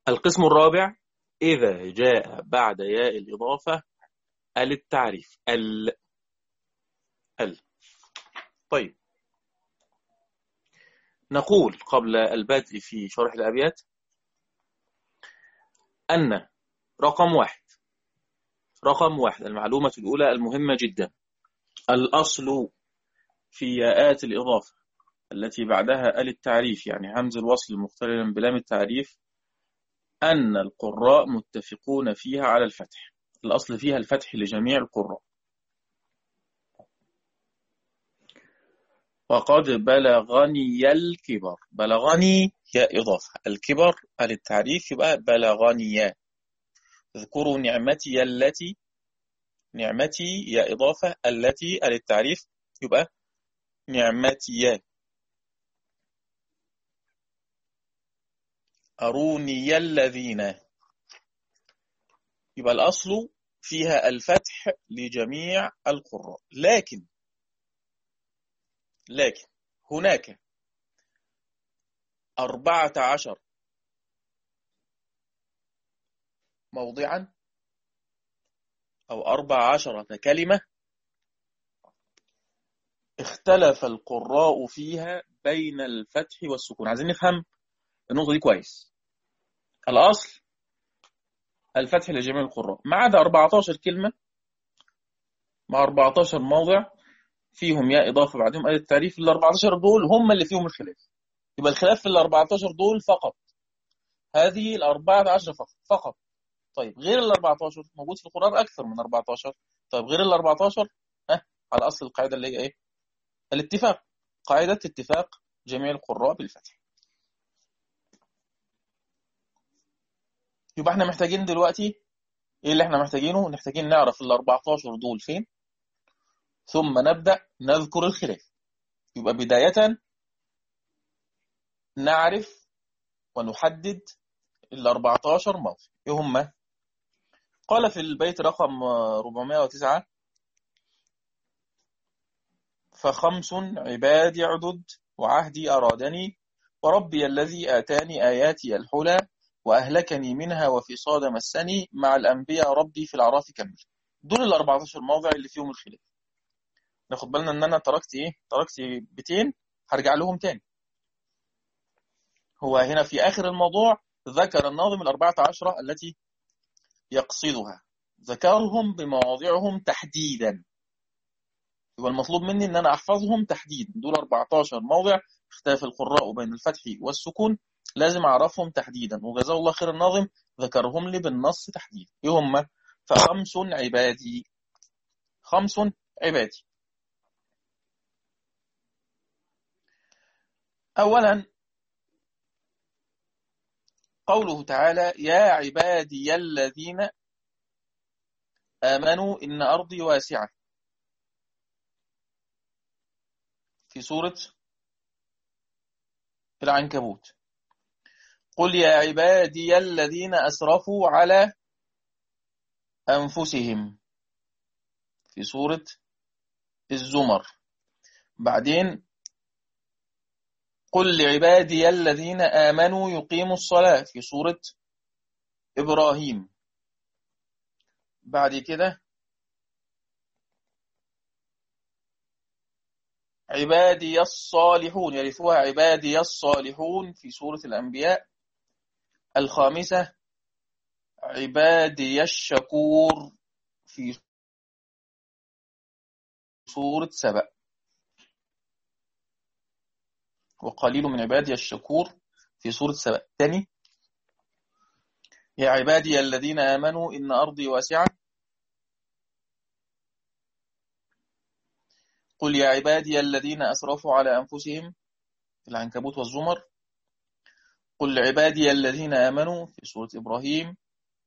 القسم الرابع إذا جاء بعد ياء الإضافة ال التعريف ال ال طيب نقول قبل البدء في شرح الأبيات أن رقم واحد رقم واحد المعلومة الأولى المهمة جدا الأصل في ياءات الإضافة التي بعدها ال التعريف يعني همز الوصل مقترنا بلام التعريف أن القراء متفقون فيها على الفتح الأصل فيها الفتح لجميع القراء وقد بلغني الكبر بلغني يا إضافة الكبر التعريف يبقى بلغني اذكروا نعمتي التي نعمتي يا إضافة التي التعريف يبقى نعمتي أروني الذين يبقى الأصل فيها الفتح لجميع القراء لكن لكن هناك أربعة عشر موضعا أو أربع عشرة كلمة اختلف القراء فيها بين الفتح والسكون عايزين نفهم النقطة دي كويس الأصل الفتح لجميع القراء ما عدا 14 كلمة مع 14 موضع فيهم يا إضافة بعدهم آية التعريف ال 14 دول هم اللي فيهم الخلاف يبقى الخلاف في ال 14 دول فقط هذه ال 14 فقط فقط طيب غير ال 14 موجود في القرآن أكثر من 14 طيب غير ال 14 ها على أصل القاعدة اللي هي إيه؟ الاتفاق قاعدة اتفاق جميع القراء بالفتح يبقى احنا محتاجين دلوقتي ايه اللي احنا محتاجينه محتاجين نعرف ال 14 دول فين ثم نبدأ نذكر الخلاف يبقى بداية نعرف ونحدد ال 14 موضع ايه هم قال في البيت رقم 409 فخمس عبادي عدد وعهدي أرادني وربي الذي آتاني آياتي الحلى وأهلكني منها وفي صاد مسني مع الأنبياء ربي في الأعراف كمل دول ال 14 موضع اللي فيهم الخلاف ناخد بالنا ان انا تركت ايه تركت بيتين هرجع لهم تاني هو هنا في اخر الموضوع ذكر الناظم الأربعة عشرة التي يقصدها ذكرهم بمواضعهم تحديدا يبقى المطلوب مني ان انا احفظهم تحديدا دول 14 موضع اختلاف القراء بين الفتح والسكون لازم اعرفهم تحديدا وجزاه الله خير الناظم ذكرهم لي بالنص تحديدا ايه هم فخمس عبادي خمس عبادي اولا قوله تعالى يا عبادي الذين آمنوا إن أرضي واسعة في سورة العنكبوت قل يا عبادي الذين أسرفوا على أنفسهم في سورة الزمر بعدين قل لعبادي الذين آمنوا يقيموا الصلاة في سورة إبراهيم بعد كده عبادي الصالحون يرثوها عبادي الصالحون في سورة الأنبياء الخامسة عبادي الشكور في سورة سبأ وقليل من عبادي الشكور في سورة سبأ الثاني يا عبادي الذين آمنوا إن أرضي واسعة قل يا عبادي الذين أسرفوا على أنفسهم في العنكبوت والزمر قل لعبادي الذين آمنوا في سورة إبراهيم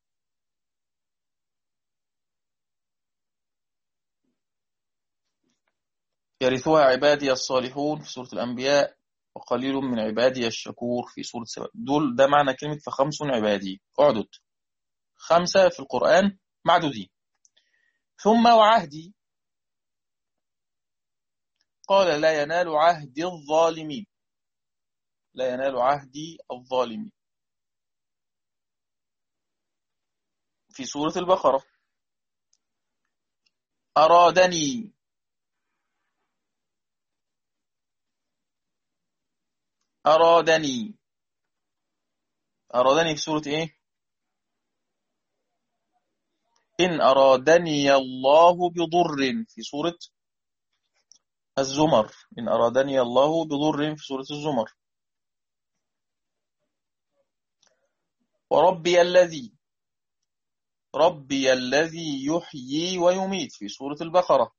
يرثها عبادي الصالحون في سورة الأنبياء وقليل من عبادي الشكور في سورة سبأ دول ده معنى كلمة فخمس عبادي اعدد خمسة في القرآن معدودين ثم وعهدي قال لا ينال عهد الظالمين لا ينال عهدي الظالمين في سورة البقرة أرادني أرادني أرادني في سورة إيه إن أرادني الله بضر في سورة الزمر إن أرادني الله بضر في سورة الزمر وربي الذي ربي الذي يحيي ويميت في سورة البقرة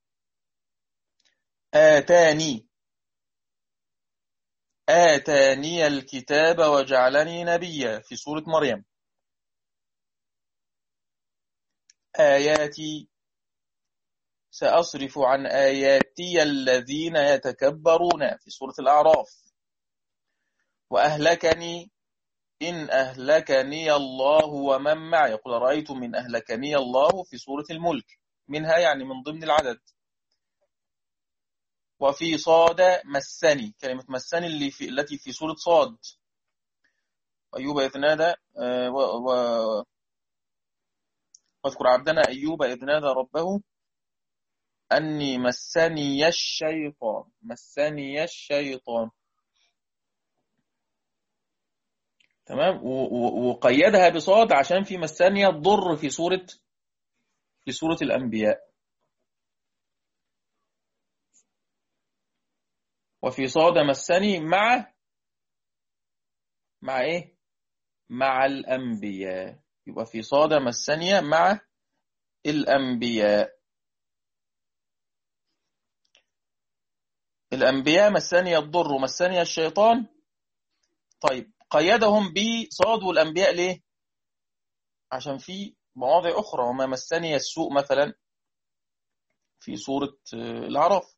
آتاني آتاني الكتاب وجعلني نبيا في سورة مريم آياتي سأصرف عن آياتي الذين يتكبرون في سورة الأعراف وأهلكني إن أهلكني الله ومن معي يقول رأيت من أهلكني الله في سورة الملك منها يعني من ضمن العدد وفي صاد مسني كلمة مسني اللي في التي في سورة صاد أيوب إذ نادى آه، واذكر عبدنا أيوب إذ نادى ربه أني مسني الشيطان مسني الشيطان تمام وقيدها بصاد عشان في مسانية تضر في سورة في سورة الأنبياء وفي صاد مسني مع مع ايه مع الأنبياء يبقى في صاد مسنية مع الأنبياء الأنبياء مسني الضر ومسني الشيطان طيب قيدهم بصاد والأنبياء ليه عشان في مواضع أخرى وما مسني السوء مثلا في سورة العراف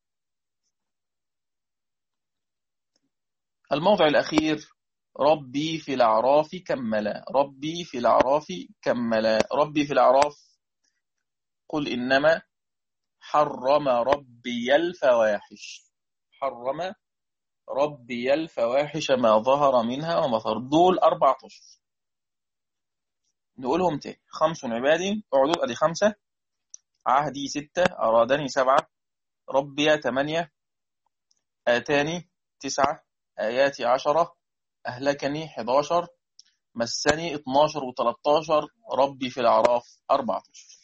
الموضع الأخير ربي في الأعراف كملا ربي في الأعراف كملا ربي في الأعراف قل إنما حرم ربي الفواحش حرم ربي الفواحش ما ظهر منها وما ظهر دول 14 نقولهم تاني خمس عباد اعدد ادي خمسة عهدي ستة أرادني سبعة ربي ثمانية آتاني تسعة آياتي عشرة أهلكني 11 مسني 12 و13 ربي في الأعراف 14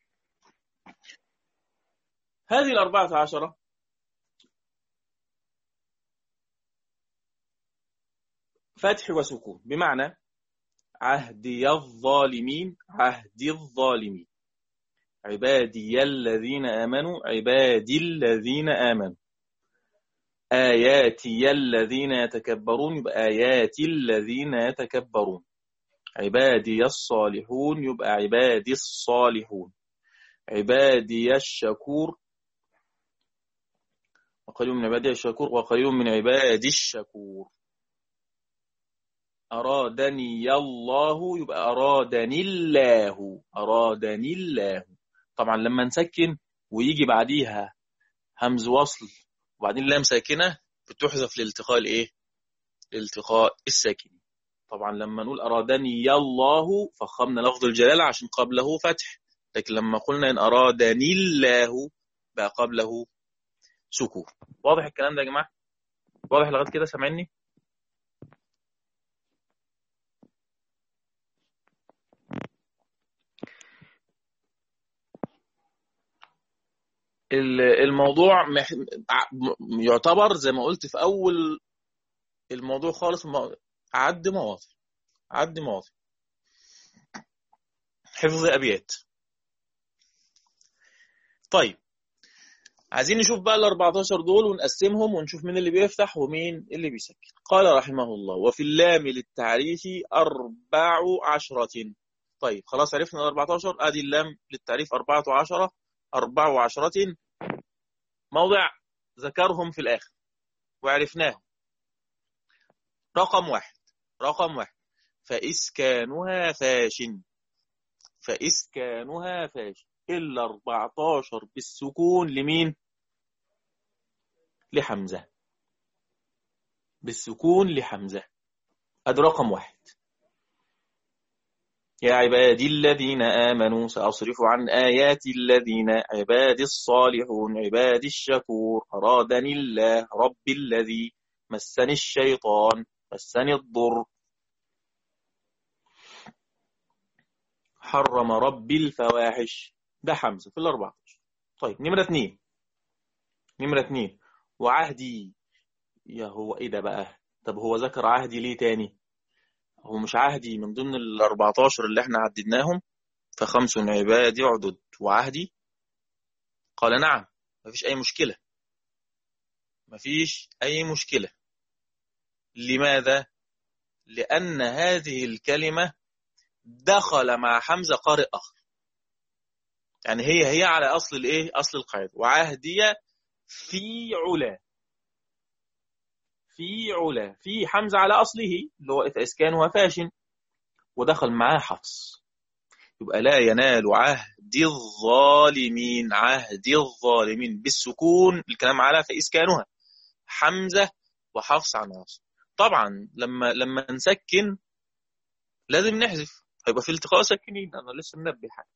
هذه الأربعة عشرة فتح وسكون بمعنى عهدي الظالمين عهدي الظالمين عبادي الذين آمنوا عبادي الذين آمنوا آياتي الذين يتكبرون يبقى آياتي الذين يتكبرون عبادي الصالحون يبقى عبادي الصالحون عبادي الشكور وقليل من عبادي الشكور وقليل من عبادي الشكور أرادني الله يبقى أرادني الله أرادني الله طبعا لما نسكن ويجي بعديها همز وصل وبعدين لام ساكنة بتحذف لالتقاء الايه الالتقاء الساكن طبعا لما نقول أرادني الله فخمنا لفظ الجلالة عشان قبله فتح لكن لما قلنا إن أرادني الله بقى قبله سكون واضح الكلام ده يا جماعة واضح لغاية كده سامعني الموضوع يعتبر زي ما قلت في اول الموضوع خالص عد مواضع عد مواضع حفظ ابيات طيب عايزين نشوف بقى ال 14 دول ونقسمهم ونشوف مين اللي بيفتح ومين اللي بيسكت قال رحمه الله وفي اللام للتعريف أربع عشرة طيب خلاص عرفنا ال 14 ادي اللام للتعريف أربعة عشرة أربع عشرة موضع ذكرهم في الآخر وعرفناهم رقم واحد رقم واحد فإسكانها فاش فإسكانها فاش إلا 14 بالسكون لمين لحمزة بالسكون لحمزة أدي رقم واحد يا عبادي الذين آمنوا سأصرف عن آيات الذين عبادي الصالحون عبادي الشكور أرادني الله رب الذي مسني الشيطان مسني الضر حرم ربي الفواحش ده حمزة في الأربعة طيب نمرة اثنين نمرة اثنين وعهدي يا هو ايه ده بقى طب هو ذكر عهدي ليه تاني هو مش عهدي من ضمن ال 14 اللي احنا عددناهم فخمس عبادي عدد وعهدي قال نعم مفيش أي مشكلة مفيش أي مشكلة لماذا؟ لأن هذه الكلمة دخل مع حمزة قارئ آخر يعني هي هي على أصل الإيه؟ أصل القاعدة وعهدي في علا في علا في حمزة على أصله اللي هو إسكانها فاشن ودخل معاه حفص يبقى لا ينال عهد الظالمين عهد الظالمين بالسكون الكلام على فإسكانها حمزة وحفص عن عاصم طبعا لما لما نسكن لازم نحذف هيبقى في التقاء ساكنين انا لسه منبه حاجه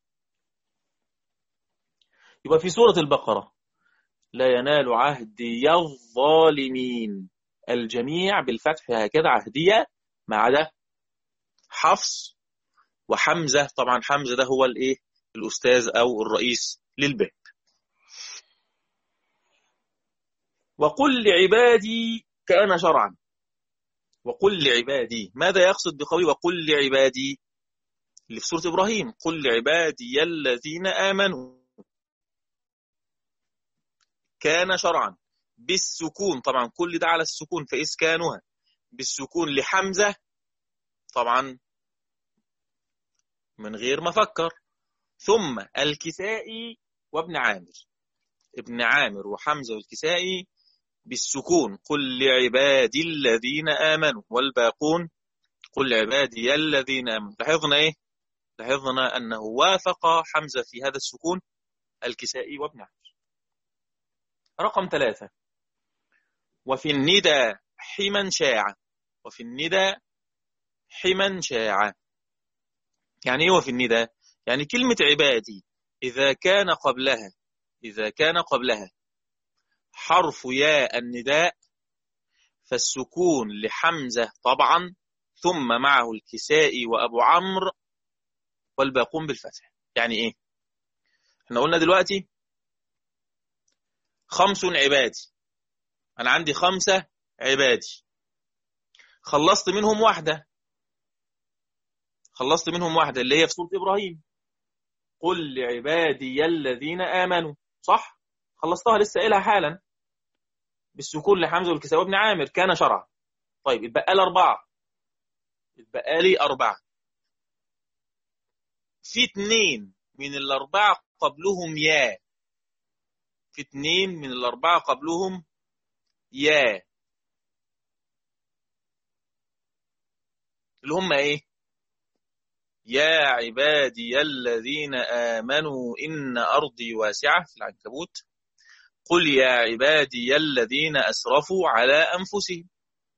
يبقى في سوره البقره لا ينال عهدي الظالمين الجميع بالفتح هكذا عهدية ما عدا حفص وحمزة طبعا حمزة ده هو الايه الأستاذ أو الرئيس للباب وقل لعبادي كان شرعا وقل لعبادي ماذا يقصد بقوله وقل لعبادي اللي في سورة إبراهيم قل لعبادي الذين آمنوا كان شرعا بالسكون طبعا كل ده على السكون فإسكانها بالسكون لحمزة طبعا من غير ما فكر ثم الكسائي وابن عامر ابن عامر وحمزة والكسائي بالسكون قل لعبادي الذين آمنوا والباقون قل لعبادي الذين آمنوا لاحظنا إيه؟ لاحظنا أنه وافق حمزة في هذا السكون الكسائي وابن عامر رقم ثلاثة وفي الندى حما شاع وفي الندى حما شاع يعني ايه وفي الندى يعني كلمة عبادي إذا كان قبلها إذا كان قبلها حرف ياء النداء فالسكون لحمزة طبعا ثم معه الكسائي وأبو عمرو والباقون بالفتح يعني إيه احنا قلنا دلوقتي خمس عبادي أنا عندي خمسة عبادي خلصت منهم واحدة خلصت منهم واحدة اللي هي في سورة إبراهيم قل لعبادي الذين آمنوا صح خلصتها لسه قايلها حالا بالسكون لحمزة والكساء وابن عامر كان شرعا طيب اتبقى لي أربعة اتبقى لي أربعة في اتنين من الأربعة قبلهم يا في اتنين من الأربعة قبلهم يا اللي هم ايه يا عبادي الذين آمنوا إن أرضي واسعة في العنكبوت قل يا عبادي الذين أسرفوا على أنفسهم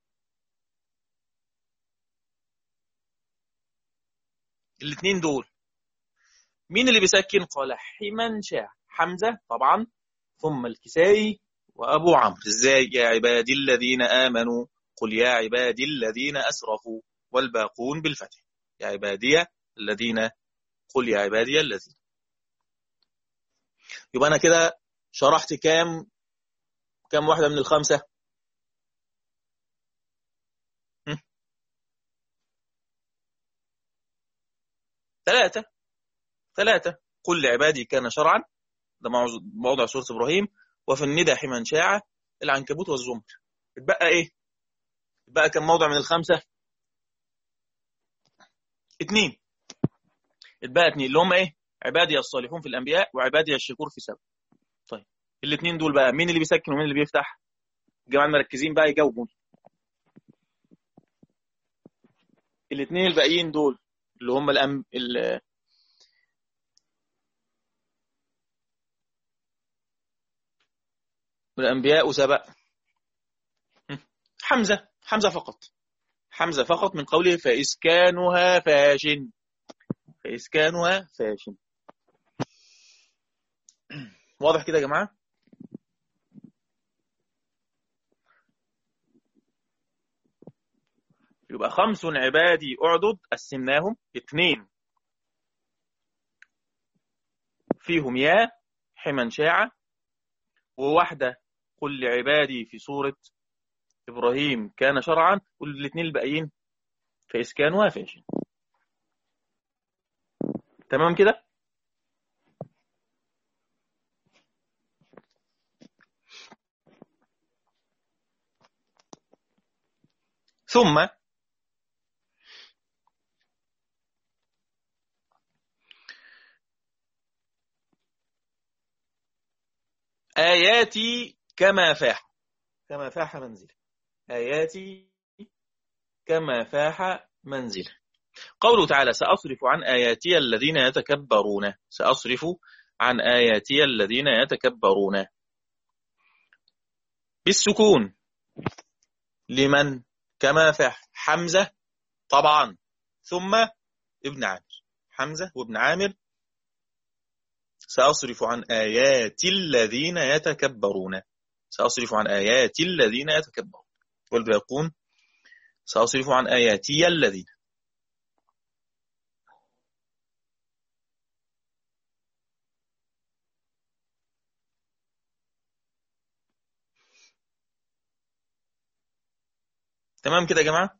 الاثنين دول مين اللي بيسكن قال حما شاع حمزة طبعا ثم الكسائي وأبو عمرو ازاي يا عبادي الذين آمنوا قل يا عبادي الذين أسرفوا والباقون بالفتح يا عبادي الذين قل يا عبادي الذين يبقى أنا كده شرحت كام كام واحدة من الخمسة ثلاثة ثلاثة قل لعبادي كان شرعا ده موضع سورة إبراهيم وفي الندى حما شاعة العنكبوت والزمر اتبقى ايه اتبقى كم موضع من الخمسة اتنين اتبقى اتنين اللي هم ايه عبادي الصالحون في الانبياء وعبادي الشكور في سبع طيب الاثنين دول بقى مين اللي بيسكن ومين اللي بيفتح الجماعه المركزين بقى يجاوبوا الاثنين الباقيين دول اللي هم الأم... ال... الأنبياء سبأ حمزة حمزة فقط حمزة فقط من قوله فإسكانها فاشن فإسكانها فاشن واضح كده يا جماعة يبقى خمس عبادي أعدد قسمناهم اثنين فيهم يا حمن شاعة وواحدة قل لعبادي في سورة إبراهيم كان شرعا والاثنين الباقيين فإسكان وافش تمام كده ثم آياتي كما فاح كما فاح منزله آياتي كما فاح منزله قوله تعالى سأصرف عن آياتي الذين يتكبرون سأصرف عن آياتي الذين يتكبرون بالسكون لمن كما فاح حمزة طبعا ثم ابن عامر حمزة وابن عامر سأصرف عن آيات الذين يتكبرون سأصرف عن آيات الذين يتكبرون والباقون سأصرف عن آياتي الذين تمام كده يا جماعة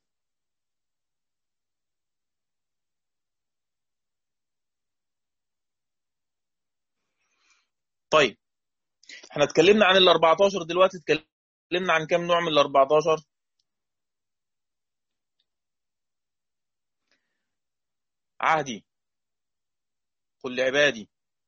طيب احنا اتكلمنا عن ال 14 دلوقتي اتكلمنا عن كام نوع من ال 14 عهدي قل لعبادي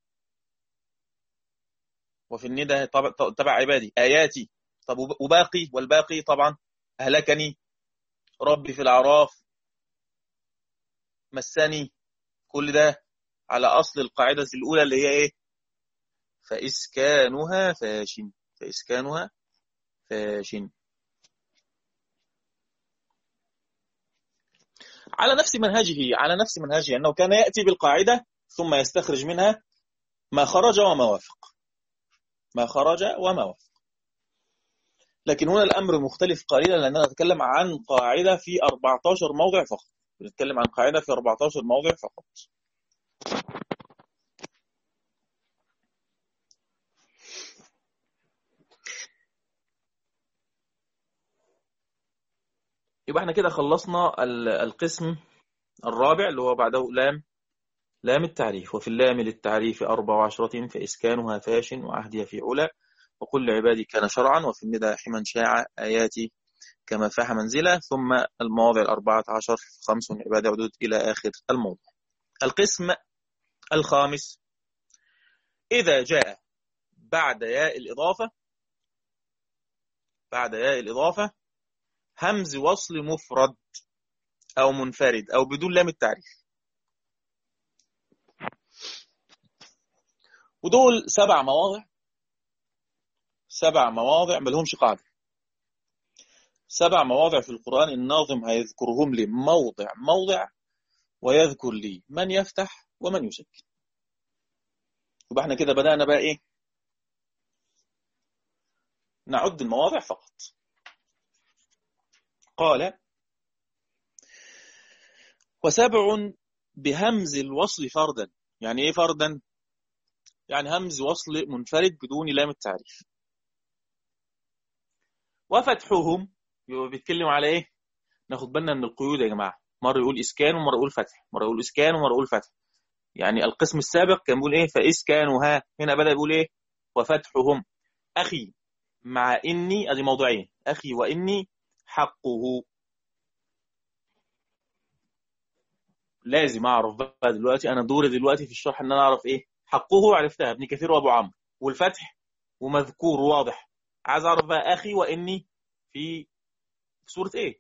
وفي الندى تبع عبادي آياتي طب وباقي والباقي طبعا أهلكني ربي في الأعراف مسني كل ده على أصل القاعدة الأولى اللي هي إيه فإسكانها فاشن فإسكانها فاشن على نفس منهجه على نفس منهجه أنه كان يأتي بالقاعدة ثم يستخرج منها ما خرج وما وافق ما خرج وما وافق لكن هنا الأمر مختلف قليلا لأننا نتكلم عن قاعدة في 14 موضع فقط نتكلم عن قاعدة في 14 موضع فقط يبقى احنا كده خلصنا القسم الرابع اللي هو بعده لام لام التعريف وفي اللام للتعريف أربع عشرة فإسكانها فاش وعهدي في علا وقل لعبادي كان شرعا وفي الندى حما شاع آياتي كما فاح منزلة ثم المواضع الأربعة عشر خمس عبادة عدود إلى آخر الموضوع القسم الخامس إذا جاء بعد ياء الإضافة بعد ياء الإضافة همز وصل مفرد أو منفرد أو بدون لام التعريف ودول سبع مواضع سبع مواضع ملهمش قاعدة سبع مواضع في القرآن الناظم هيذكرهم لي موضع موضع ويذكر لي من يفتح ومن يسكن يبقى احنا كده بدأنا بقى ايه نعد المواضع فقط قال وسبع بهمز الوصل فردا يعني ايه فردا يعني همز وصل منفرد بدون لام التعريف وفتحهم يبقى بيتكلم على ايه ناخد بالنا من القيود يا جماعه مره يقول اسكان ومره يقول فتح مره يقول اسكان ومره يقول فتح يعني القسم السابق كان بيقول ايه فاسكانها هنا بدا يقول ايه وفتحهم اخي مع اني ادي موضوعين اخي واني حقه لازم اعرف بقى دلوقتي انا دوري دلوقتي في الشرح ان انا اعرف ايه حقه عرفتها ابن كثير وابو عمرو والفتح ومذكور واضح عايز اعرف بقى اخي واني في سوره ايه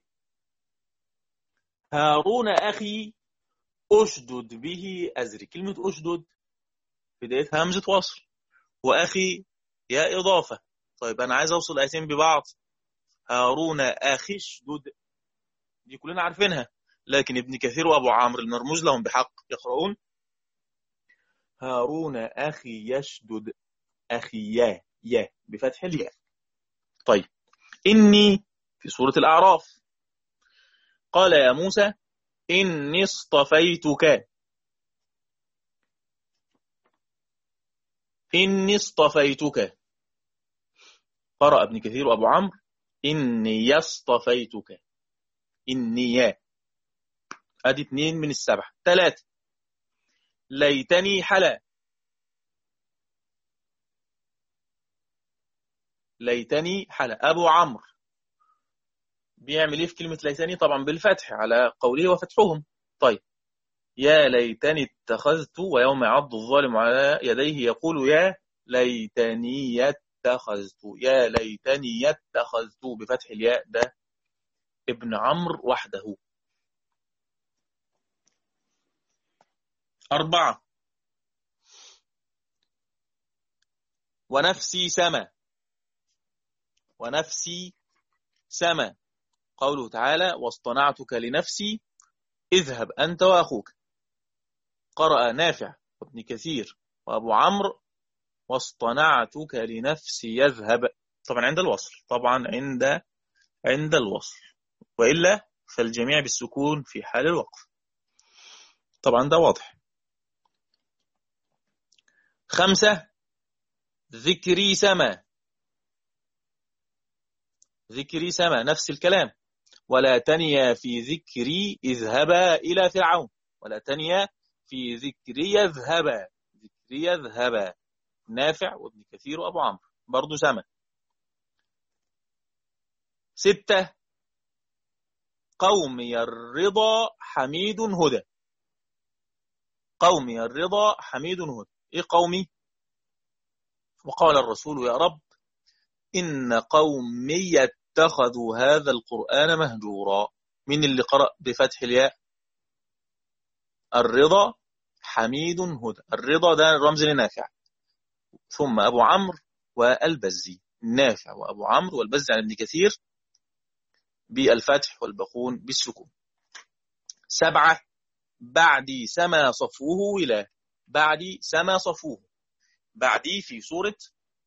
هارون اخي اشدد به ازري كلمه اشدد بدايه همزه وصل واخي يا اضافه طيب انا عايز اوصل ايتين ببعض هارون اخي اشدد دي كلنا عارفينها لكن ابن كثير وابو عمرو المرموز لهم بحق يقرؤون هارون أخي يشدد أخي يا يا بفتح الياء طيب إني في سورة الأعراف قال يا موسى إني اصطفيتك إني اصطفيتك قرأ ابن كثير وأبو عمرو إني اصطفيتك إني أدي اثنين من السبعة ثلاثة ليتني حلا ليتني حلا أبو عمرو بيعمل ايه في كلمة ليتني طبعا بالفتح على قوله وفتحهم طيب يا ليتني اتخذت ويوم يعض الظالم على يديه يقول يا ليتني اتخذت يا ليتني اتخذت بفتح الياء ده ابن عمرو وحده أربعة ونفسي سما ونفسي سما قوله تعالى واصطنعتك لنفسي اذهب أنت وأخوك قرأ نافع وابن كثير وأبو عمرو واصطنعتك لنفسي يذهب طبعا عند الوصل طبعا عند عند الوصل وإلا فالجميع بالسكون في حال الوقف طبعا ده واضح خمسة ذكري سما ذكري سما نفس الكلام ولا تنيا في ذكري اذهبا إلى فرعون ولا تنيا في ذكري يذهبا ذكري يذهبا نافع وابن كثير وأبو عمرو برضو سما ستة قومي الرضا حميد هدى قومي الرضا حميد هدى إيه قومي وقال الرسول يا رب إن قومي اتخذوا هذا القرآن مهجورا من اللي قرأ بفتح الياء الرضا حميد هدى الرضا ده رمز لنافع ثم أبو عمرو والبزي نافع وأبو عمرو والبزي عن ابن كثير بالفتح والبخون بالسكون سبعة بعدي سما صفوه ولا بعدي سما صفوه بعدي في سورة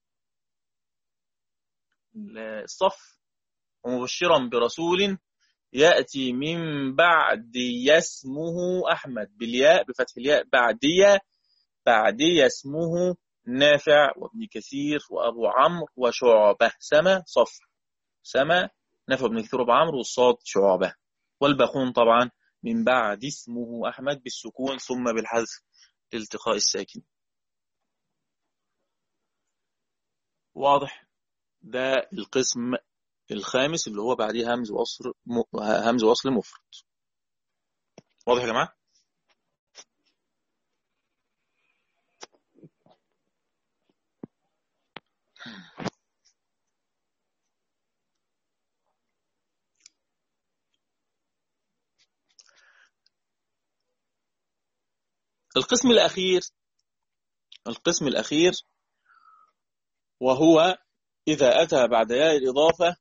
الصف ومبشرا برسول يأتي من بعد اسمه أحمد بالياء بفتح الياء بعدية بعدي اسمه نافع وابن كثير وأبو عمرو وشعبة سما صف سما نافع وابن كثير وأبو عمرو والصاد شعبة والباقون طبعا من بعد اسمه أحمد بالسكون ثم بالحذف لالتقاء الساكن واضح ده القسم الخامس اللي هو بعديه همز وصل م... همز وصل مفرد واضح يا جماعه القسم الأخير القسم الأخير وهو إذا أتى بعد ياء الإضافة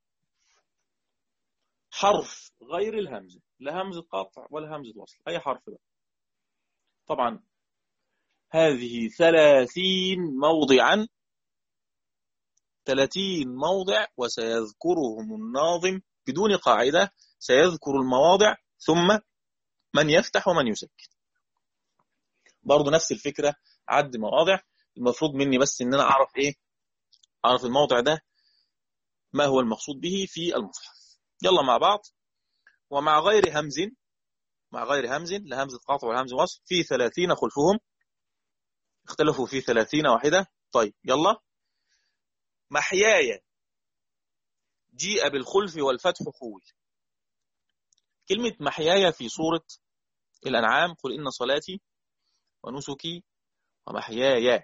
حرف غير الهمزة لا همزة قطع ولا همزة وصل أي حرف بقى طبعا هذه ثلاثين موضعا ثلاثين موضع وسيذكرهم الناظم بدون قاعدة سيذكر المواضع ثم من يفتح ومن يسكن برضو نفس الفكرة عد مواضع المفروض مني بس ان انا اعرف ايه اعرف الموضع ده ما هو المقصود به في المصحف يلا مع بعض ومع غير همز مع غير همز لهمزة قاطع والهمز وصل في ثلاثين خلفهم اختلفوا في ثلاثين واحدة طيب يلا محياي جيء بالخلف والفتح خوي كلمة محياي في سورة الأنعام قل إن صلاتي ونسكي ومحياي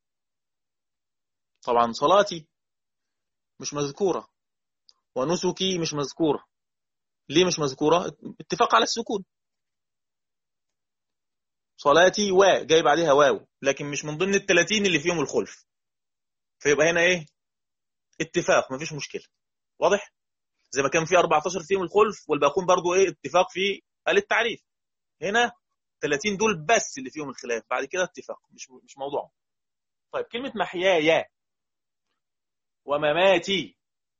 طبعا صلاتي مش مذكورة ونسكي مش مذكورة ليه مش مذكورة اتفاق على السكون صلاتي و جاي بعدها واو لكن مش من ضمن الثلاثين اللي فيهم الخلف فيبقى هنا ايه اتفاق مفيش مشكلة واضح زي ما كان في 14 فيهم الخلف والباقون برضو ايه اتفاق في التعريف هنا 30 دول بس اللي فيهم الخلاف بعد كده اتفاق مش مش موضوع طيب كلمة محياي ومماتي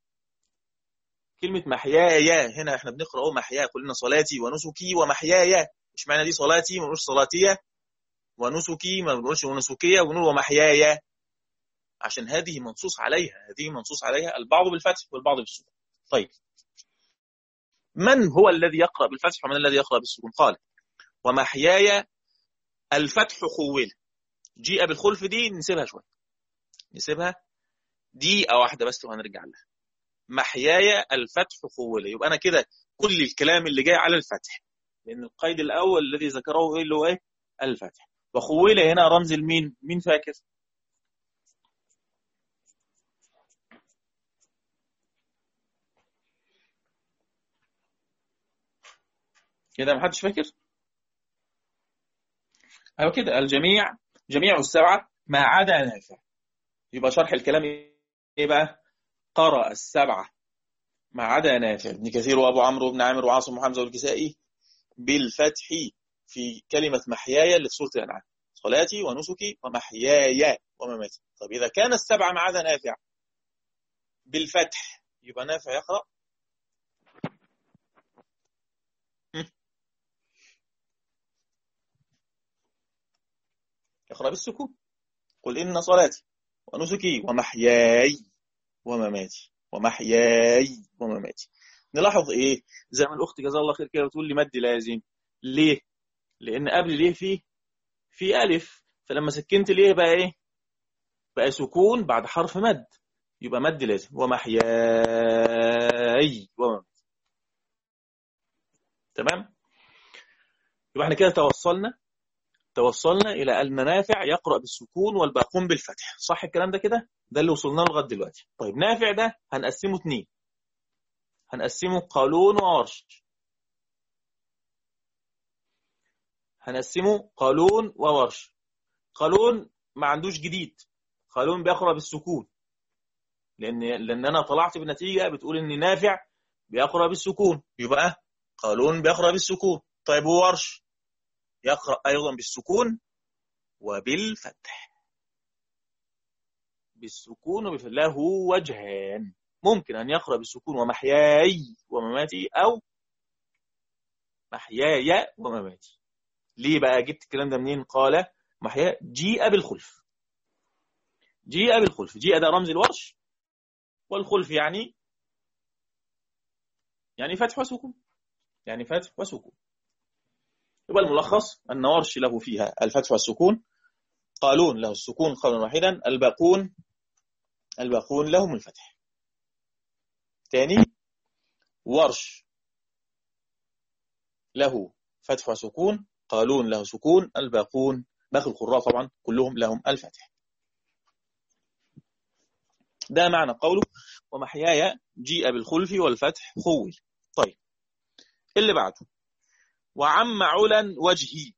كلمة محياي هنا احنا بنقرأ اهو محيا كلنا صلاتي ونسكي ومحياي مش معنى دي صلاتي ما بنقولش صلاتية ونسكي ما بنقولش ونسكية ونقول ومحياي عشان هذه منصوص عليها هذه منصوص عليها البعض بالفتح والبعض بالسكون طيب من هو الذي يقرأ بالفتح ومن الذي يقرأ بالسكون قال ومحياي الفتح خوله جيء بالخلف دي نسيبها شوية نسيبها دقيقة واحدة بس وهنرجع لها محياي الفتح خوله يبقى أنا كده كل الكلام اللي جاي على الفتح لأن القيد الأول الذي ذكره إيه اللي هو إيه الفتح وخوله هنا رمز المين مين فاكر كده ما حدش فاكر أو كده الجميع جميع السبعة ما عدا نافع يبقى شرح الكلام إيه بقى قرأ السبعة ما عدا نافع ابن كثير وأبو عمرو بن عامر وعاصم وحمزة والكسائي بالفتح في كلمة محياي اللي في سورة الأنعام صلاتي ونسكي ومحياي ومماتي طب إذا كان السبعة ما عدا نافع بالفتح يبقى نافع يقرأ يقرأ بالسكون قل إن صلاتي ونسكي ومحياي ومماتي ومحياي ومماتي نلاحظ إيه زي ما الأخت جزاها الله خير كده بتقول لي مد لازم ليه لأن قبل ليه فيه في ألف فلما سكنت ليه بقى إيه بقى سكون بعد حرف مد يبقى مد لازم ومحياي ومماتي تمام يبقى احنا كده توصلنا توصلنا إلى أن نافع يقرأ بالسكون والباقون بالفتح صح الكلام ده كده ده اللي وصلنا لغايه دلوقتي طيب نافع ده هنقسمه اثنين هنقسمه قالون وورش هنقسمه قالون وورش قالون ما عندوش جديد قالون بيقرأ بالسكون لأن لأن أنا طلعت بنتيجة بتقول إن نافع بيقرأ بالسكون يبقى قالون بيقرأ بالسكون طيب وورش يقرأ أيضا بالسكون وبالفتح بالسكون وبالفتح له وجهان ممكن أن يقرأ بالسكون ومحياي ومماتي أو محياي ومماتي ليه بقى جبت الكلام ده منين قال محيا جيء بالخلف جيء بالخلف جيء ده رمز الورش والخلف يعني يعني فتح وسكون يعني فتح وسكون يبقى الملخص أن ورش له فيها الفتح والسكون قالون له السكون قولا واحدا الباقون الباقون لهم الفتح ثاني ورش له فتح وسكون قالون له سكون الباقون باقي القراء طبعا كلهم لهم الفتح ده معنى قوله ومحياي جيء بالخلف والفتح خول طيب اللي بعده وعم علا وجهي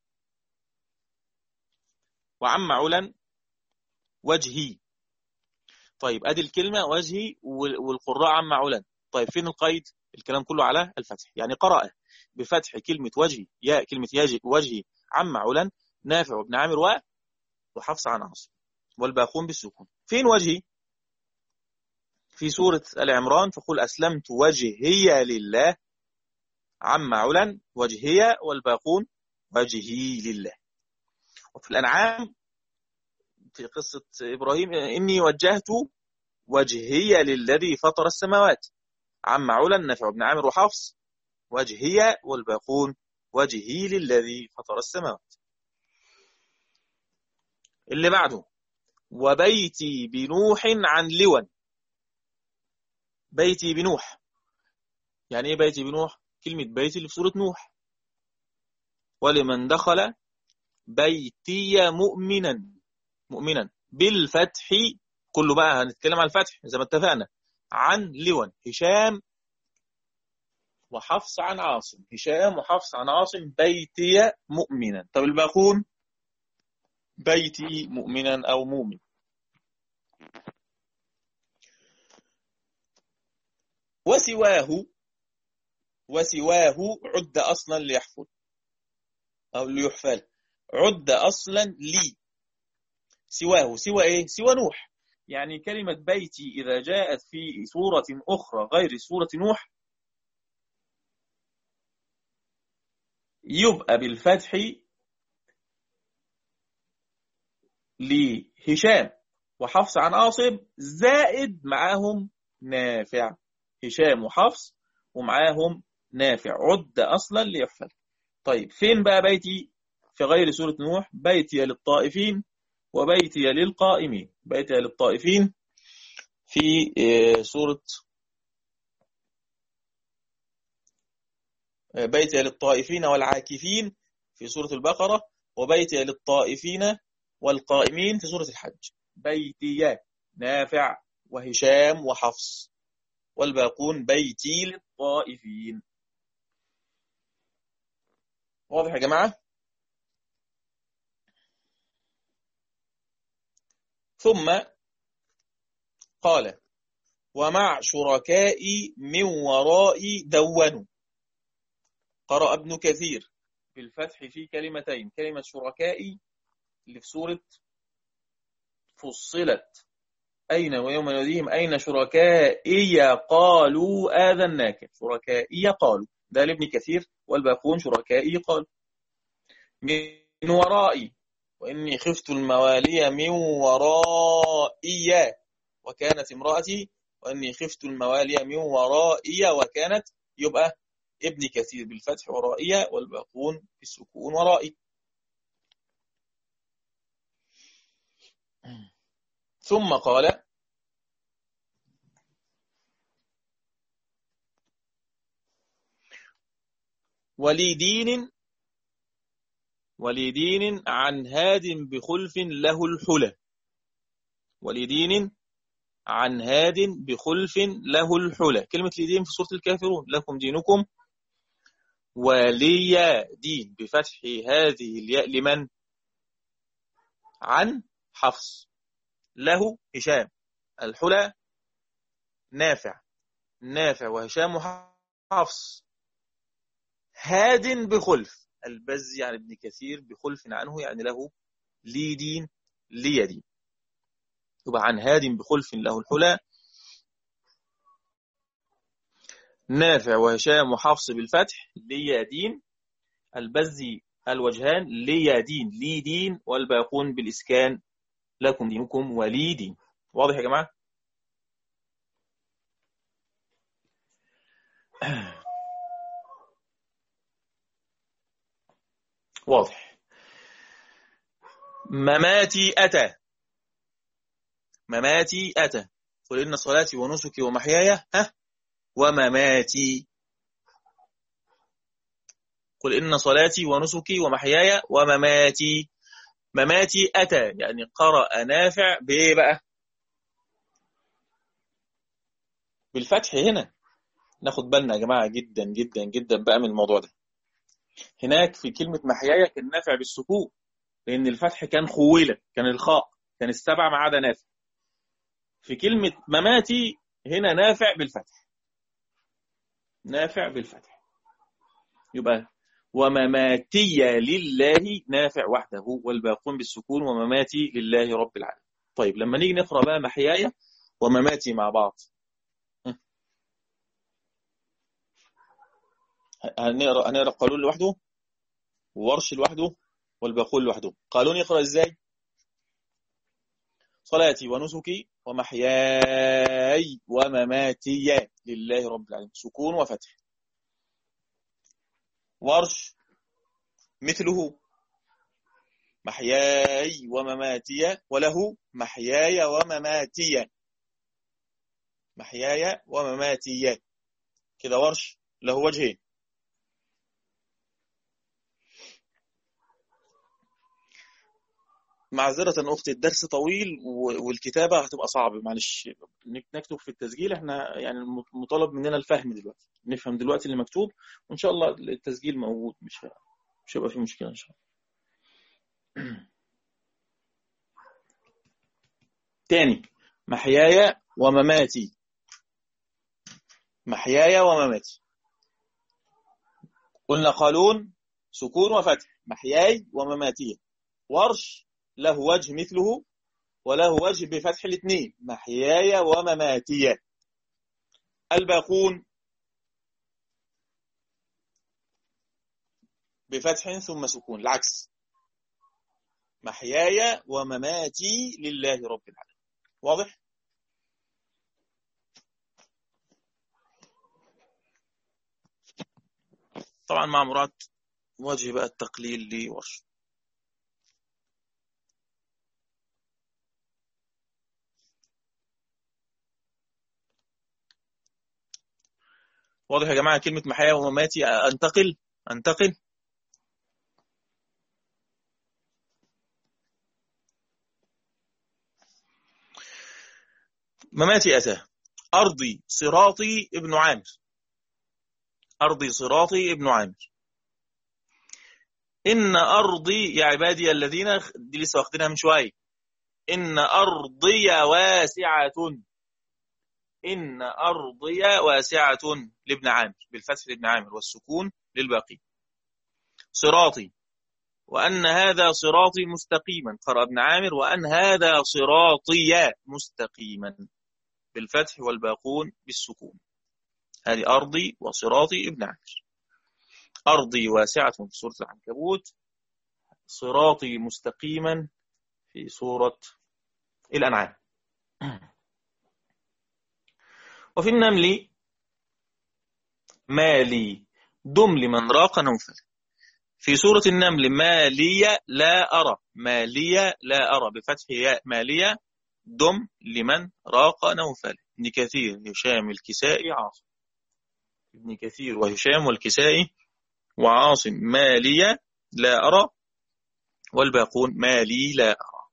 وعم علا وجهي طيب ادي الكلمة وجهي والقراء عم علا طيب فين القيد الكلام كله على الفتح يعني قرأ بفتح كلمة وجهي يا كلمة يجي وجهي عم علا نافع بن عامر و وحفص عن عاصم والباقون بالسكون فين وجهي في سورة العمران فقل أسلمت وجهي لله عم علا وجهي والباقون وجهي لله وفي الأنعام في قصة إبراهيم إني وجهت وجهي للذي فطر السماوات عم علا نافع بن عامر وحفص وجهي والباقون وجهي للذي فطر السماوات اللي بعده وبيتي بنوح عن لون بيتي بنوح يعني ايه بيتي بنوح كلمة بيت اللي في سورة نوح ولمن دخل بيتي مؤمنا مؤمنا بالفتح كله بقى هنتكلم عن الفتح زي ما اتفقنا عن لون هشام وحفص عن عاصم هشام وحفص عن عاصم بيتي مؤمنا طب الباقون بيتي مؤمنا أو مؤمن وسواه وسواه عد أصلا ليحفظ أو ليحفل عد أصلا لي سواه سوى إيه؟ سوى نوح يعني كلمة بيتي إذا جاءت في سورة أخرى غير سورة نوح يبقى بالفتح لهشام وحفص عن عاصم زائد معاهم نافع هشام وحفص ومعاهم نافع عد أصلا ليحفل طيب فين بقى بيتي في غير سورة نوح بيتي للطائفين وبيتي للقائمين بيتي للطائفين في آه، سورة آه، بيتي للطائفين والعاكفين في سورة البقرة وبيتي للطائفين والقائمين في سورة الحج بيتي نافع وهشام وحفص والباقون بيتي للطائفين واضح يا جماعة ثم قال ومع شركائي من ورائي دونوا قرأ ابن كثير بالفتح في كلمتين كلمة شركائي اللي في سورة فصلت أين ويوم يناديهم أين شركائي قالوا آذناك شركائي قالوا ده لابن كثير والباقون شركائي قالوا من ورائي وإني خفت الموالي من ورائي وكانت امرأتي وإني خفت الموالي من ورائي وكانت يبقى ابن كثير بالفتح ورائي والباقون بالسكون ورائي ثم قال ولي دين ولدين عن هاد بخلف له الحلى ولدين عن هاد بخلف له الحلى كلمة لدين في سورة الكافرون لكم دينكم ولي دين بفتح هذه الياء لمن عن حفص له هشام الحلى نافع نافع وهشام حفص هاد بخلف البزي عن ابن كثير بخلف عنه يعني له لي دين لي دين يبقى عن هاد بخلف له الحلى نافع وهشام وحفص بالفتح لي دين البزي الوجهان لي دين لي دين والباقون بالإسكان لكم دينكم ولي دين واضح يا جماعة واضح مماتي أتى مماتي أتى قل إن صلاتي ونسكي ومحياي ها ومماتي قل إن صلاتي ونسكي ومحياي ومماتي مماتي أتى يعني قرأ نافع بإيه بقى بالفتح هنا ناخد بالنا يا جماعة جدا جدا جدا بقى من الموضوع ده هناك في كلمة محياي كان نافع بالسكون لأن الفتح كان خويلة كان الخاء كان السبع ما عدا نافع في كلمة مماتي هنا نافع بالفتح نافع بالفتح يبقى ومماتي لله نافع وحده والباقون بالسكون ومماتي لله رب العالمين طيب لما نيجي نقرأ بقى محياي ومماتي مع بعض هنقرا هنقرا قالون لوحده وورش لوحده والباقون لوحده قالون يقرا ازاي صلاتي ونسكي ومحياي ومماتي لله رب العالمين سكون وفتح ورش مثله محياي ومماتي وله محياي ومماتي محياي ومماتي كده ورش له وجهين معذرة أختي الدرس طويل والكتابة هتبقى صعب معلش نكتب في التسجيل احنا يعني مطالب مننا الفهم دلوقتي نفهم دلوقتي اللي مكتوب وإن شاء الله التسجيل موجود مش مش هيبقى في مشكلة إن شاء الله تاني محياي ومماتي محياي ومماتي قلنا قالون سكون وفتح محياي ومماتية ورش له وجه مثله وله وجه بفتح الاثنين محياي ومماتية الباقون بفتح ثم سكون العكس محياي ومماتي لله رب العالمين واضح طبعا مع مراد وجه بقى التقليل لورش واضح يا جماعة كلمة محيا ومماتي أنتقل أنتقل مماتي أتى أرضي صراطي ابن عامر أرضي صراطي ابن عامر إن أرضي يا عبادي الذين دي لسه واخدينها من شوية إن أرضي واسعة إن أرضي واسعة لابن عامر بالفتح لابن عامر والسكون للباقي صراطي وأن هذا صراطي مستقيما قرأ ابن عامر وأن هذا صراطي مستقيما بالفتح والباقون بالسكون هذه أرضي وصراطي ابن عامر أرضي واسعة في سورة العنكبوت صراطي مستقيما في سورة الأنعام وفي النمل مالي دم لمن راق نوفل في سورة النمل مالية لا أرى مالية لا أرى بفتح ياء مالية دم لمن راق نوفل ابن كثير هشام الكسائي عاصم ابن كثير وهشام والكسائي وعاصم مالية لا أرى والباقون مالي لا أرى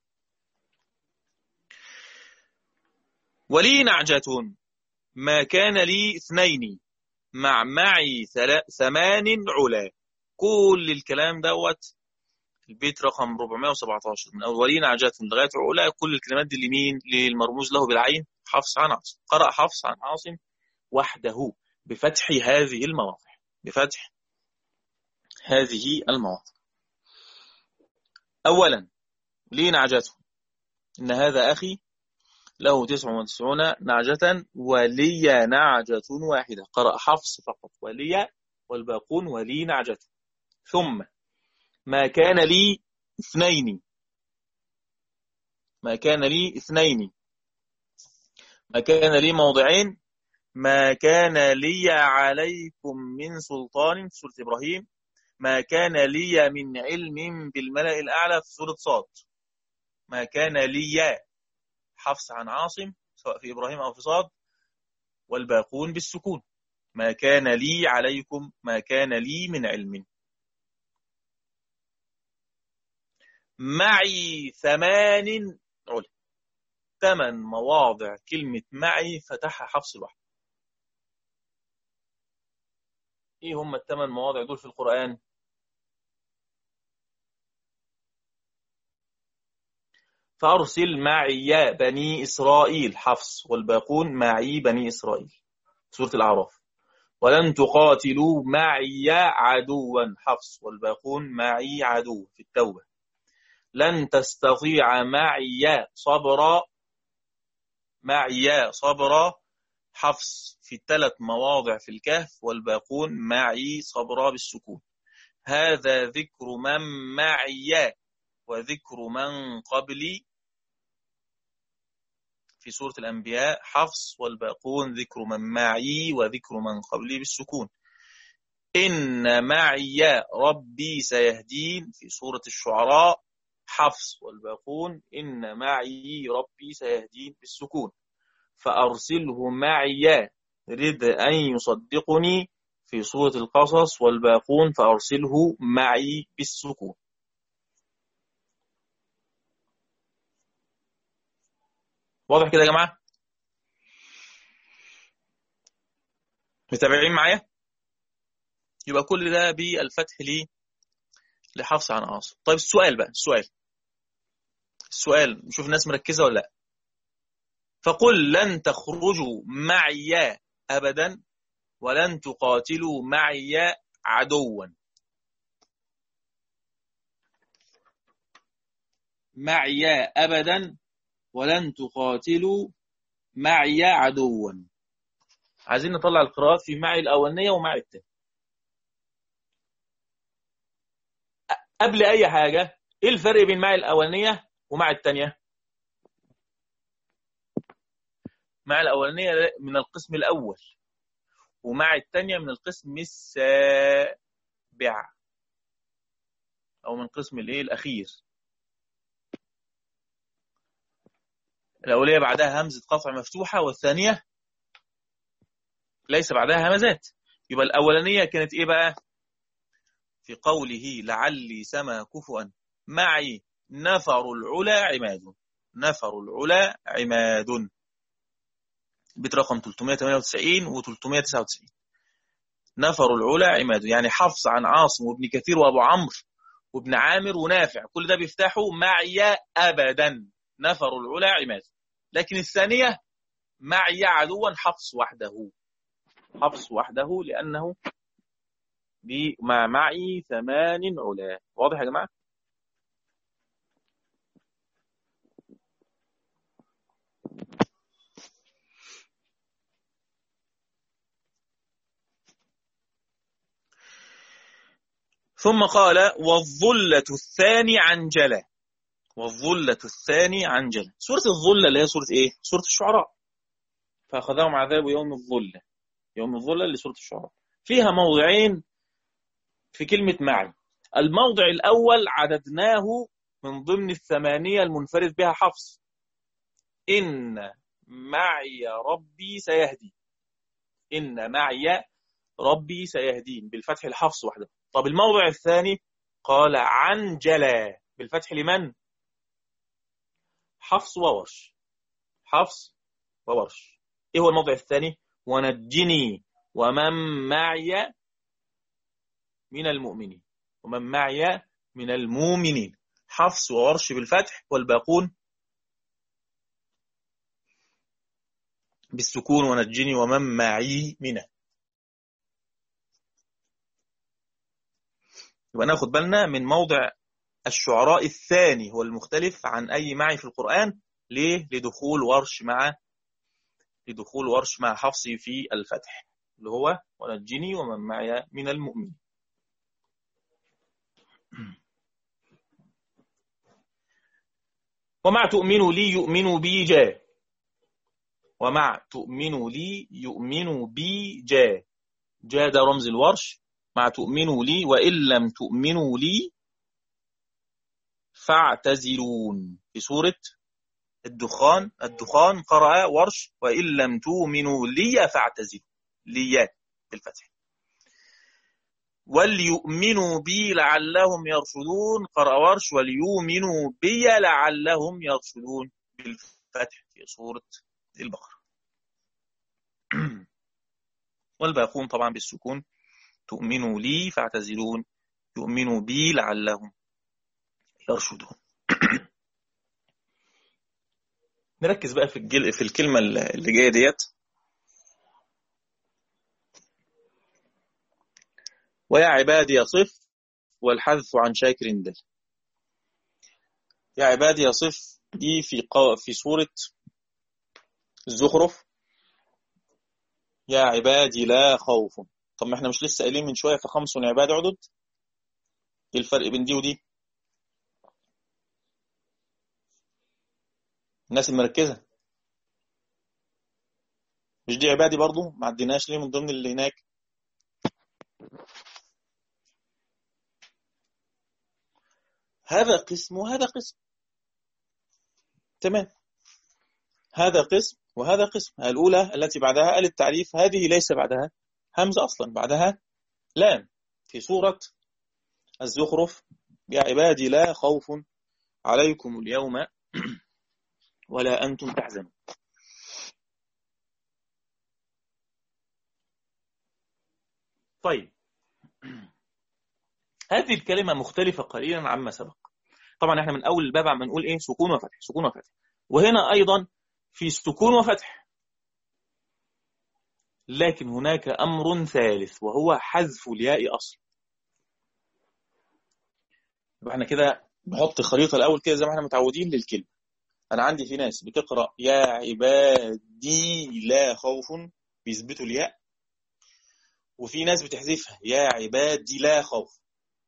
ولي نعجة ما كان لي اثنين مع معي ثمان علا كل الكلام دوت البيت رقم 417 من أولين عجات لغاية علا كل الكلمات دي لمين للمرموز له بالعين حفص عن عاصم قرأ حفص عن عاصم وحده بفتح هذه المواضع بفتح هذه المواضع أولا لي نعجته إن هذا أخي له تسع وتسعون نعجة ولي نعجة واحدة قرأ حفص فقط ولي والباقون ولي نعجة ثم ما كان لي اثنين ما كان لي اثنين ما كان لي موضعين ما كان لي عليكم من سلطان في سورة إبراهيم ما كان لي من علم بالملأ الأعلى في سورة صاد ما كان لي حفص عن عاصم سواء في إبراهيم أو في صاد والباقون بالسكون ما كان لي عليكم ما كان لي من علم معي ثمان علا ثمان مواضع كلمة معي فتحها حفص الواحد ايه هم الثمان مواضع دول في القرآن فأرسل معي بني إسرائيل حفص والباقون معي بني إسرائيل سورة الأعراف ولن تقاتلوا معي عدوا حفص والباقون معي عدو في التوبة لن تستطيع معي صبرا معي صبرا حفص في ثلاث مواضع في الكهف والباقون معي صبرا بالسكون هذا ذكر من معي وذكر من قبلي في سورة الأنبياء حفص والباقون ذكر من معي وذكر من قبلي بالسكون إن معي ربي سيهدين في سورة الشعراء حفص والباقون إن معي ربي سيهدين بالسكون فأرسله معي رد أن يصدقني في سورة القصص والباقون فأرسله معي بالسكون واضح كده يا جماعة متابعين معايا يبقى كل ده بالفتح لي لحفص عن عاصم طيب السؤال بقى السؤال السؤال نشوف الناس مركزة ولا لا فقل لن تخرجوا معي أبدا ولن تقاتلوا معي عدوا معي أبدا ولن تقاتلوا معي عدوا عايزين نطلع القراءات في معي الأولانية ومعي الثانية قبل أي حاجة إيه الفرق بين معي الأولانية ومعي الثانية مع الأولانية من القسم الأول ومع الثانية من القسم السابع أو من قسم الإيه الأخير الأولية بعدها همزة قطع مفتوحة والثانية ليس بعدها همزات يبقى الأولانية كانت إيه بقى في قوله لعلي سما كفوا معي نفر العلا عماد نفر العلا عماد بيت رقم 398 و 399 نفر العلا عماد يعني حفص عن عاصم وابن كثير وابو عمرو وابن عامر ونافع كل ده بيفتحوا معي ابدا نفر العلا عماد لكن الثانيه معي عدوا حفص وحده حفص وحده لانه مع معي ثمان علا واضح يا جماعه ثم قال والظلة الثاني عنجلة والظلة الثاني عنجلة سورة الظلة اللي هي سورة ايه سورة الشعراء فأخذهم عذاب يوم الظلة يوم الظلة اللي سورة الشعراء فيها موضعين في كلمة معي الموضع الأول عددناه من ضمن الثمانية المنفرد بها حفص إن معي ربي سيهدي إن معي ربي سيهدين بالفتح الحفص وحده طب الموضع الثاني قال عنجلة بالفتح لمن حفص وورش حفص وورش ايه هو الموضع الثاني ونجني ومن معي من المؤمنين ومن معي من المؤمنين حفص وورش بالفتح والباقون بالسكون ونجني ومن معي منه يبقى ناخد بالنا من موضع الشعراء الثاني هو المختلف عن أي معي في القرآن ليه؟ لدخول ورش مع لدخول ورش مع حفصي في الفتح اللي هو ونجني ومن معي من المؤمن ومع تؤمن لي يؤمن بي جاء ومع تؤمن لي يؤمن بي جاء جاء ده رمز الورش مع تؤمنوا لي وإن لم تؤمنوا لي فاعتزلون في سورة الدخان الدخان قرأ ورش وإن لم تؤمنوا لي فاعتزلوا لي بالفتح وليؤمنوا بي لعلهم يرشدون قرأ ورش وليؤمنوا بي لعلهم يرشدون بالفتح في سورة البقرة والباقون طبعا بالسكون تؤمنوا لي فاعتزلون يؤمنوا بي لعلهم يرشدون نركز بقى في الجل... في الكلمة اللي جاية ديت ويا عبادي يصف والحذف عن شاكر دل يا عبادي يصف دي في قو... في سورة الزخرف يا عبادي لا خوف طب ما احنا مش لسه قايلين من شويه فخمس عباد عدد ايه الفرق بين دي ودي الناس المركزه مش دي عبادي برضو ما عديناش ليه من ضمن اللي هناك هذا قسم وهذا قسم تمام هذا قسم وهذا قسم الأولى التي بعدها آل التعريف هذه ليس بعدها همزة أصلا بعدها لام في سورة الزخرف يا عبادي لا خوف عليكم اليوم ولا أنتم تحزنون طيب هذه الكلمة مختلفة قليلا عما سبق طبعا احنا من أول الباب عم نقول إيه سكون وفتح سكون وفتح وهنا أيضا في سكون وفتح لكن هناك أمر ثالث وهو حذف الياء أصلا يبقى احنا كده نحط خريطة الأول كده زي ما احنا متعودين للكلمة أنا عندي في ناس بتقرأ يا عبادي لا خوف بيثبتوا الياء وفي ناس بتحذفها يا عبادي لا خوف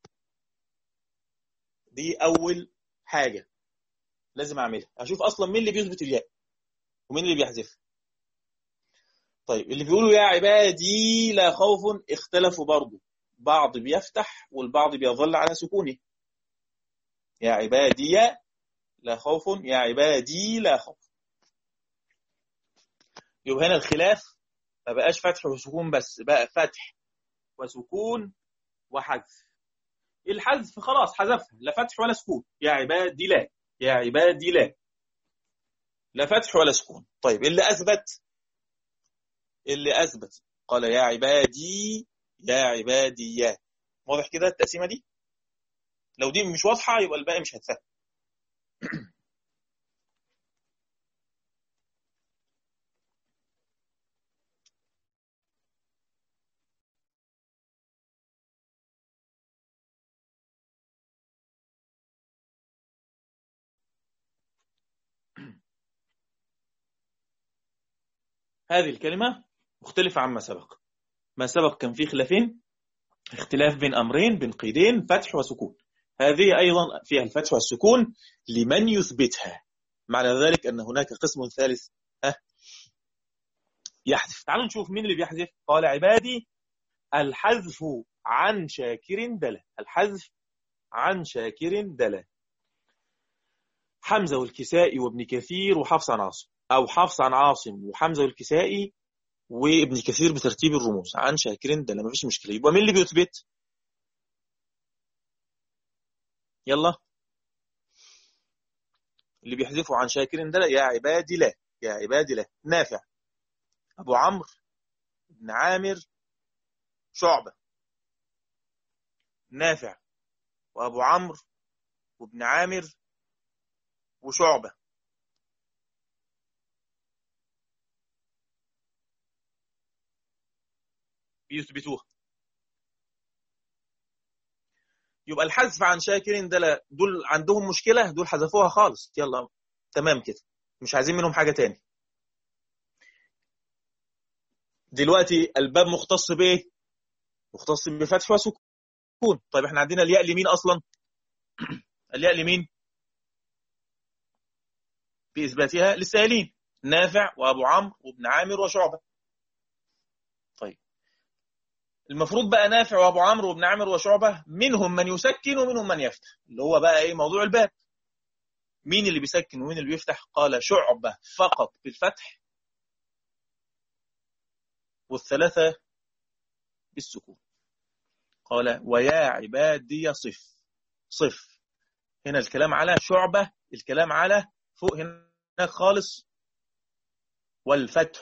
دي أول حاجة لازم أعملها أشوف أصلا مين اللي بيثبت الياء ومين اللي بيحذفها طيب اللي بيقولوا يا عبادي لا خوف اختلفوا برضه بعض بيفتح والبعض بيظل على سكونه يا عبادي لا خوف يا عبادي لا خوف يبقى هنا الخلاف ما بقاش فتح وسكون بس بقى فتح وسكون وحذف الحذف خلاص حذفها لا فتح ولا سكون يا عبادي لا يا عبادي لا لا فتح ولا سكون طيب اللي أثبت اللي أثبت قال يا عبادي يا عبادي يا واضح كده التقسيمة دي لو دي مش واضحة يبقى الباقي مش هتفهم هذه الكلمة مختلفة عما سبق ما سبق كان فيه خلافين اختلاف بين أمرين بين قيدين فتح وسكون هذه أيضا فيها الفتح والسكون لمن يثبتها معنى ذلك أن هناك قسم ثالث ها يحذف تعالوا نشوف مين اللي بيحذف قال عبادي الحذف عن شاكر دلة الحذف عن شاكر دلة حمزة والكسائي وابن كثير وحفص عن عاصم أو حفص عن عاصم وحمزة والكسائي وابن كثير بترتيب الرموز عن شاكر دلة مفيش مشكلة يبقى مين اللي بيثبت يلا اللي بيحذفوا عن شاكر ده يا عبادي لا يا عبادي لا نافع أبو عمرو بن عامر شعبة نافع وأبو عمرو وابن عامر وشعبة بيثبتوها يبقى الحذف عن شاكر ده دول عندهم مشكلة دول حذفوها خالص يلا تمام كده مش عايزين منهم حاجة تاني دلوقتي الباب مختص بايه مختص بفتح وسكون طيب احنا عندنا الياء لمين اصلا الياء لمين في اثباتها للسائلين نافع وابو عمرو وابن عامر وشعبه المفروض بقى نافع وابو عمرو وابن عامر وشعبه منهم من يسكن ومنهم من يفتح اللي هو بقى ايه موضوع الباب مين اللي بيسكن ومين اللي بيفتح قال شعبه فقط بالفتح والثلاثه بالسكون قال ويا عبادي صف صف هنا الكلام على شعبه الكلام على فوق هناك خالص والفتح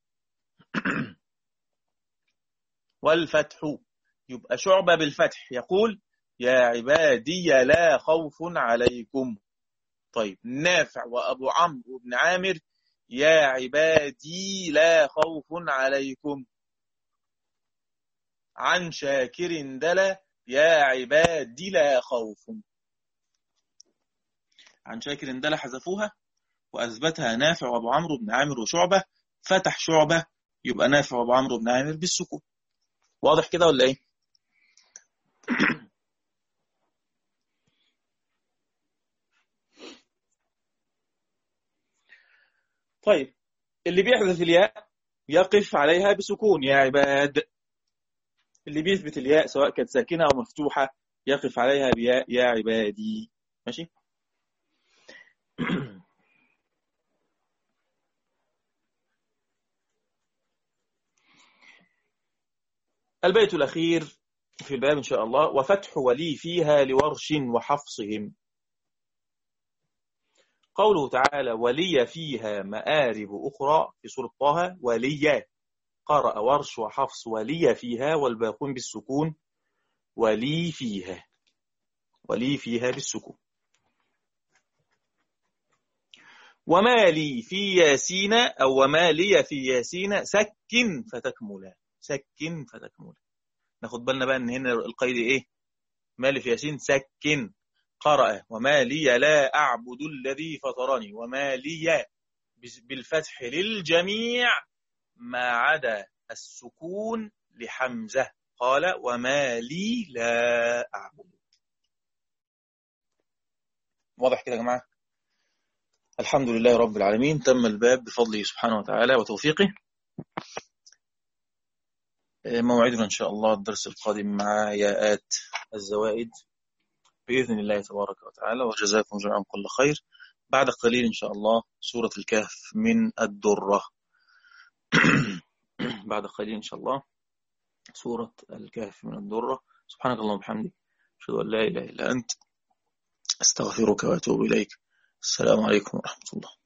والفتح يبقى شعبة بالفتح يقول يا عبادي لا خوف عليكم طيب نافع وأبو عمرو وابن عامر يا عبادي لا خوف عليكم عن شاكر دلا يا عبادي لا خوف عن شاكر دلا حذفوها وأثبتها نافع وأبو عمرو بن عامر وشعبة فتح شعبة يبقى نافع وأبو عمرو بن عامر بالسكون واضح كده ولا ايه طيب اللي بيحذف الياء يقف عليها بسكون يا عباد اللي بيثبت الياء سواء كانت ساكنة أو مفتوحة يقف عليها بياء يا عبادي ماشي البيت الأخير في الباب إن شاء الله وفتح ولي فيها لورش وحفصهم قوله تعالى ولي فيها مآرب أخرى في سورة طه ولي قرأ ورش وحفص ولي فيها والباقون بالسكون ولي فيها ولي فيها بالسكون وما لي في ياسين أو وما لي في ياسين سكن فتكملا سكن فتكمل ناخد بالنا بقى ان هنا القيد ايه مالف ياسين سكن قرأ وما لي لا أعبد الذي فطرني وما لي بالفتح للجميع ما عدا السكون لحمزة قال وما لي لا أعبد واضح كده يا جماعة الحمد لله رب العالمين تم الباب بفضله سبحانه وتعالى وتوفيقه موعدنا إن شاء الله الدرس القادم مع ياءات الزوائد بإذن الله تبارك وتعالى وجزاكم جميعا كل خير بعد قليل إن شاء الله سورة الكهف من الدرة بعد قليل إن شاء الله سورة الكهف من الدرة سبحانك اللهم وبحمدك أشهد أن لا إله إلا أنت أستغفرك وأتوب إليك السلام عليكم ورحمة الله